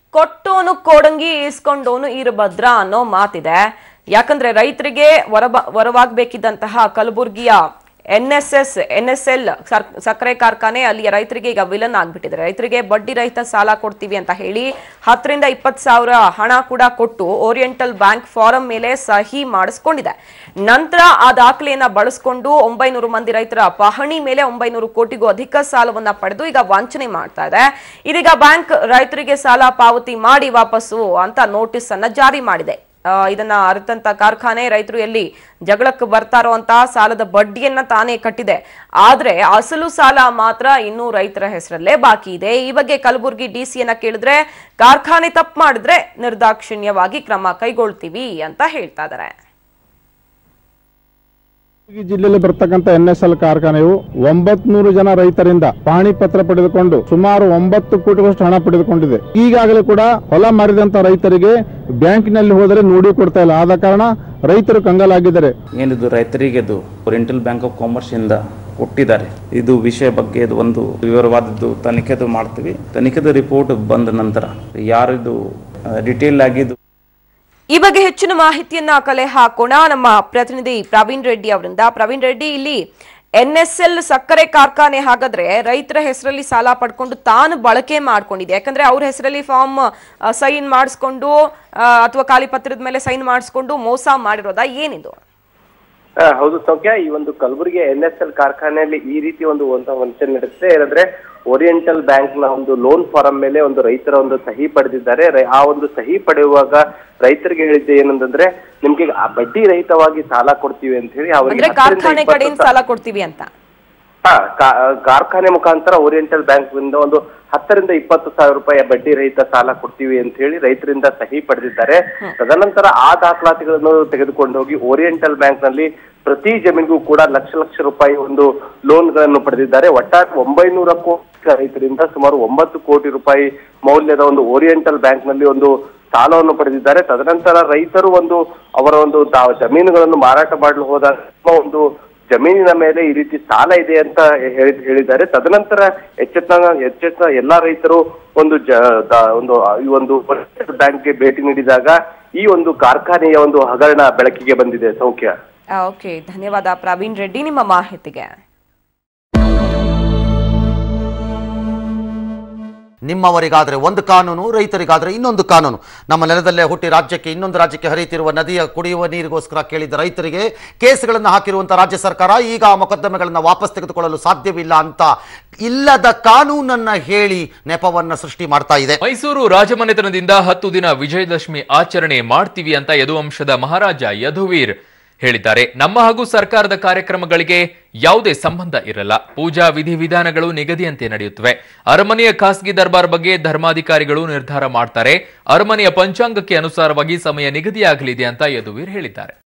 ಕೊಟ್ಟೋನು ಕೋಡಂಗಿ ಇಸ್ಕೊಂಡೋನು ಈರಭದ್ರ ಅನ್ನೋ ಮಾತಿದೆ ಯಾಕಂದ್ರೆ ರೈತರಿಗೆ ವರಬ ವರವಾಗಬೇಕಿದ್ದಂತಹ ಕಲಬುರ್ಗಿಯ N S S N S L ಸಕ್ಕರೆ ಕಾರ್ಖಾನೆ ಅಲ್ಲಿಯ ರೈತರಿಗೆ ಈಗ ವಿಲನ್ ಆಗ್ಬಿಟ್ಟಿದೆ ರೈತರಿಗೆ ಬಡ್ಡಿ ರಹಿತ ಸಾಲ ಕೊಡ್ತೀವಿ ಅಂತ ಹೇಳಿ ಹತ್ತರಿಂದ ಇಪ್ಪತ್ತು ಸಾವಿರ ಹಣ ಕೂಡ ಕೊಟ್ಟು ಓರಿಯೆಂಟಲ್ ಬ್ಯಾಂಕ್ ಫಾರಂ ಮೇಲೆ ಸಹಿ ಮಾಡಿಸ್ಕೊಂಡಿದೆ ನಂತರ ಆ ದಾಖಲೆಯನ್ನ ಬಳಸ್ಕೊಂಡು ಒಂಬೈನೂರು ಮಂದಿ ರೈತರ ಪಹಣಿ ಮೇಲೆ ಒಂಬೈನೂರು ಕೋಟಿಗೂ ಅಧಿಕ ಸಾಲವನ್ನ ಪಡೆದು ಈಗ ವಂಚನೆ ಮಾಡ್ತಾ ಇದೆ ಇದೀಗ ಬ್ಯಾಂಕ್ ರೈತರಿಗೆ ಸಾಲ ಪಾವತಿ ಮಾಡಿ ವಾಪಸ್ಸು ಅಂತ ನೋಟಿಸ್ ಅನ್ನ ಜಾರಿ ಮಾಡಿದೆ ಆ, ಇದನ್ನ ಅರಿತಂತ ಕಾರ್ಖಾನೆ ರೈತರು ಎಲ್ಲಿ ಜಗಳಕ್ಕೆ ಬರ್ತಾರೋ ಅಂತ ಸಾಲದ ಬಡ್ಡಿಯನ್ನ ತಾನೇ ಕಟ್ಟಿದೆ ಆದ್ರೆ ಅಸಲು ಸಾಲ ಮಾತ್ರ ಇನ್ನೂ ರೈತರ ಹೆಸರಲ್ಲೇ ಬಾಕಿ ಇದೆ ಈ ಬಗ್ಗೆ ಕಲಬುರಗಿ ಡಿಸಿಯನ್ನ ಕೇಳಿದ್ರೆ ಕಾರ್ಖಾನೆ ತಪ್ಪು ಮಾಡಿದ್ರೆ ನಿರ್ದಾಕ್ಷಿಣ್ಯವಾಗಿ ಕ್ರಮ ಕೈಗೊಳ್ತೀವಿ ಅಂತ ಹೇಳ್ತಾ ಇದಾರೆ ಈ ಜಿಲ್ಲೆಯಲ್ಲಿ ಬರ್ತಕ್ಕಂಥ ಎನ್ ಎಸ್ ಎಲ್ ಕಾರ್ಖಾನೆಯು ಒಂಬತ್ನೂರು ಜನ ರೈತರಿಂದ ಪಾಣಿ ಪತ್ರ ಪಡೆದುಕೊಂಡು ಸುಮಾರು ಒಂಬತ್ತು ಕೋಟಿಗಳಷ್ಟು ಹಣ ಪಡೆದುಕೊಂಡಿದೆ ಈಗಾಗಲೇ ಕೂಡ ಹೊಲ ಮಾರಿದಂತ ರೈತರಿಗೆ ಬ್ಯಾಂಕಿನಲ್ಲಿ ಹೋದರೆ ನೋಡಿ ಕೊಡ್ತಾ ಇಲ್ಲ ಆದ ಕಾರಣ ರೈತರು ಕಂಗಾಲಾಗಿದ್ದಾರೆ ಏನಿದು ರೈತರಿಗೆ ಇದು ಓರಿಯೆಂಟಲ್ ಬ್ಯಾಂಕ್ ಆಫ್ ಕಾಮರ್ಸ್ ಇಂದ ಕೊಟ್ಟಿದ್ದಾರೆ ಇದು ವಿಷಯ ಬಗ್ಗೆ ಇದು ಒಂದು ವಿವರವಾದದ್ದು ತನಿಖೆದು ಮಾಡ್ತೀವಿ ತನಿಖೆದು ರಿಪೋರ್ಟ್ ಬಂದ ನಂತರ ಯಾರಿದು ಡಿಟೇಲ್ ಆಗಿದ್ದು ಈ ಬಗ್ಗೆ ಹೆಚ್ಚಿನ ಮಾಹಿತಿಯನ್ನ ಕಲೆ ಹಾಕೋಣ ನಮ್ಮ ಪ್ರತಿನಿಧಿ ಪ್ರವೀಣ್ ರೆಡ್ಡಿ ಅವರಿಂದ ಪ್ರವೀಣ್ ರೆಡ್ಡಿ ಇಲ್ಲಿ ಎನ್ ಎಸ್ ಎಲ್ ಸಕ್ಕರೆ ಕಾರ್ಖಾನೆ ಹಾಗಾದ್ರೆ ರೈತರ ಹೆಸರಲ್ಲಿ ಸಾಲ ಪಡ್ಕೊಂಡು ತಾನು ಬಳಕೆ ಮಾಡ್ಕೊಂಡಿದೆ ಯಾಕಂದ್ರೆ ಅವ್ರ ಹೆಸರಲ್ಲಿ ಫಾರ್ಮ್ ಸೈನ್ ಮಾಡಿಸ್ಕೊಂಡು ಅಥವಾ ಖಾಲಿ ಪತ್ರದ ಮೇಲೆ ಸೈನ್ ಮಾಡಿಸ್ಕೊಂಡು ಮೋಸ ಮಾಡಿರೋದಾ ಏನಿದು ಆ, ಹೌದು ಸೌಖ್ಯ ಈ ಒಂದು ಕಲಬುರಗಿ ಎನ್ ಎಸ್ ಎಲ್ ಕಾರ್ಖಾನೆಯಲ್ಲಿ ಈ ರೀತಿ ಒಂದು ಒಂದು ವಂಚನೆ ನಡೆದಿದೆ ಏನಂದ್ರೆ ಓರಿಯೆಂಟಲ್ ಬ್ಯಾಂಕ್ ನ ಒಂದು ಲೋನ್ ಫಾರಂ ಮೇಲೆ ಒಂದು ರೈತರ ಒಂದು ಸಹಿ ಪಡೆದಿದ್ದಾರೆ ರೈ- ಆ ಒಂದು ಸಹಿ ಪಡೆಯುವಾಗ ರೈತರಿಗೆ ಹೇಳಿದ್ದೆ ಏನಂತಂದ್ರೆ ನಿಮ್ಗೆ ಆ ಬಡ್ಡಿ ರಹಿತವಾಗಿ ಸಾಲ ಕೊಡ್ತೀವಿ ಅಂತ ಹೇಳಿ ಅವರಿಗೆ ಅಂದ್ರೆ ಹತ್ತರಿಂದ ಕಾರ್ಖಾನೆ ಇಪ್ಪತ್ತು ಕಡೆಯಿಂದ ಸಾಲ ಕೊಡ್ತೀವಿ ಅಂತ ಹಾ ಕಾ- ಕಾರ್ಖಾನೆ ಮುಖಾಂತರ ಓರಿಯೆಂಟಲ್ ಬ್ಯಾಂಕ್ ಇಂದ ಒಂದು ಹತ್ತರಿಂದ ಇಪ್ಪತ್ತು ಸಾವಿರ ರೂಪಾಯಿ ಬಡ್ಡಿ ರಹಿತ ಸಾಲ ಕೊಡ್ತೀವಿ ಅಂತ ಹೇಳಿ ರೈತರಿಂದ ಸಹಿ ಪಡೆದಿದ್ದಾರೆ ತದನಂತರ ಆ ದಾಖಲಾತಿಗಳನ್ನು ತೆಗೆದುಕೊಂಡು ಹೋಗಿ ಓರಿಯೆಂಟಲ್ ಬ್ಯಾಂಕ್ ನಲ್ಲಿ ಪ್ರತಿ ಜಮೀನಿಗೂ ಕೂಡ ಲಕ್ಷ ಲಕ್ಷ ರೂಪಾಯಿ ಒಂದು ಲೋನ್ ಗಳನ್ನು ಪಡೆದಿದ್ದಾರೆ ಒಟ್ಟಾರೆ ಒಂಬೈನೂರಕ್ಕೂ ಅಧಿಕ ರೈತರಿಂದ ಸುಮಾರು ಒಂಬತ್ತು ಕೋಟಿ ರೂಪಾಯಿ ಮೌಲ್ಯದ ಒಂದು ಓರಿಯೆಂಟಲ್ ಬ್ಯಾಂಕ್ ನಲ್ಲಿ ಒಂದು ಸಾಲವನ್ನು ಪಡೆದಿದ್ದಾರೆ ತದನಂತರ ರೈತರು ಒಂದು ಅವರ ಒಂದು ತಾ- ಜಮೀನುಗಳನ್ನು ಮಾರಾಟ ಮಾಡಲು ಹೋದಾಗ ತಮ್ಮ ಒಂದು ಜಮೀನಿನ ಮೇಲೆ ಈ ರೀತಿ ಸಾಲ ಇದೆ ಅಂತ ಹೇಳಿ ಹೇಳಿದ್ದಾರೆ ತದನಂತರ ಎಚ್ಚೆತ್ತ ಎಚ್ಚೆತ್ತ ಎಲ್ಲಾ ರೈತರು ಒಂದು ಜ ದ- ಒಂದು ಈ ಒಂದು ಬ್ಯಾಂಕ್ಗೆ ಭೇಟಿ ನೀಡಿದಾಗ ಈ ಒಂದು ಕಾರ್ಖಾನೆಯ ಒಂದು ಹಗರಣ ಬೆಳಕಿಗೆ ಬಂದಿದೆ ಸೌಖ್ಯ ಓಕೆ ಧನ್ಯವಾದ ಪ್ರವೀಣ್ ರೆಡ್ಡಿ ನಿಮ್ಮ ಮಾಹಿತಿಗೆ ನಿಮ್ಮವರಿಗಾದರೆ ಒಂದು ಕಾನೂನು ರೈತರಿಗಾದರೆ ಇನ್ನೊಂದು ಕಾನೂನು ನಮ್ಮ ನೆಲದಲ್ಲೇ ಹುಟ್ಟಿ ರಾಜ್ಯಕ್ಕೆ ಇನ್ನೊಂದು ರಾಜ್ಯಕ್ಕೆ ಹರಿಯುತ್ತಿರುವ ನದಿಯ ಕುಡಿಯುವ ನೀರಿಗೋಸ್ಕರ ಕೇಳಿದ ರೈತರಿಗೆ ಕೇಸ್ಗಳನ್ನು ಹಾಕಿರುವಂಥ ರಾಜ್ಯ ಸರ್ಕಾರ ಈಗ ಆ ಮೊಕದ್ದಮೆಗಳನ್ನು ವಾಪಸ್ ತೆಗೆದುಕೊಳ್ಳಲು ಸಾಧ್ಯವಿಲ್ಲ ಅಂತ ಇಲ್ಲದ ಕಾನೂನನ್ನ ಹೇಳಿ ನೆಪವನ್ನ ಸೃಷ್ಟಿ ಮಾಡ್ತಾ ಇದೆ ಮೈಸೂರು ರಾಜಮನೆತನದಿಂದ ಹತ್ತು ದಿನ ವಿಜಯದಶಮಿ ಆಚರಣೆ ಮಾಡ್ತೀವಿ ಅಂತ ಯದುವಂಶದ ಮಹಾರಾಜ ಯದುವೀರ್ ಹೇಳಿದ್ದಾರೆ ನಮ್ಮ ಹಾಗೂ ಸರ್ಕಾರದ ಕಾರ್ಯಕ್ರಮಗಳಿಗೆ ಯಾವುದೇ ಸಂಬಂಧ ಇರಲ್ಲ ಪೂಜಾ ವಿಧಿವಿಧಾನಗಳು ನಿಗದಿಯಂತೆ ನಡೆಯುತ್ತವೆ ಅರಮನೆಯ ಖಾಸಗಿ ದರ್ಬಾರ್ ಬಗ್ಗೆ ಧರ್ಮಾಧಿಕಾರಿಗಳು ನಿರ್ಧಾರ ಮಾಡ್ತಾರೆ ಅರಮನೆಯ ಪಂಚಾಂಗಕ್ಕೆ ಅನುಸಾರವಾಗಿ ಸಮಯ ನಿಗದಿಯಾಗಲಿದೆ ಅಂತ ಯದುವೀರ್ ಹೇಳಿದ್ದಾರೆ